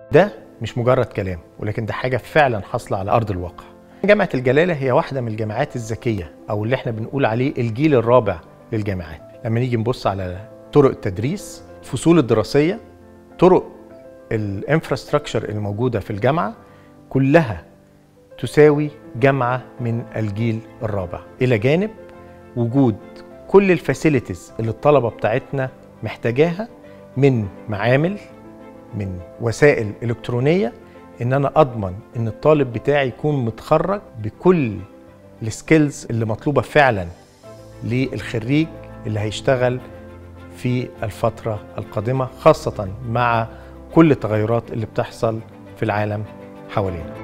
ده مش مجرد كلام ولكن ده حاجة فعلا حاصلة على أرض الواقع جامعة الجلالة هي واحدة من الجامعات الذكية أو اللي احنا بنقول عليه الجيل الرابع للجامعات لما نيجي نبص على طرق التدريس الفصول الدراسية طرق الانفراستراكشر الموجودة في الجامعة كلها تساوي جامعة من الجيل الرابع إلى جانب وجود كل الفاسيلتيز اللي الطلبة بتاعتنا محتاجاها من معامل من وسائل إلكترونية إن أنا أضمن إن الطالب بتاعي يكون متخرج بكل السكيلز اللي مطلوبة فعلا للخريج اللي هيشتغل في الفترة القادمة خاصة مع كل التغيرات اللي بتحصل في العالم حوالينا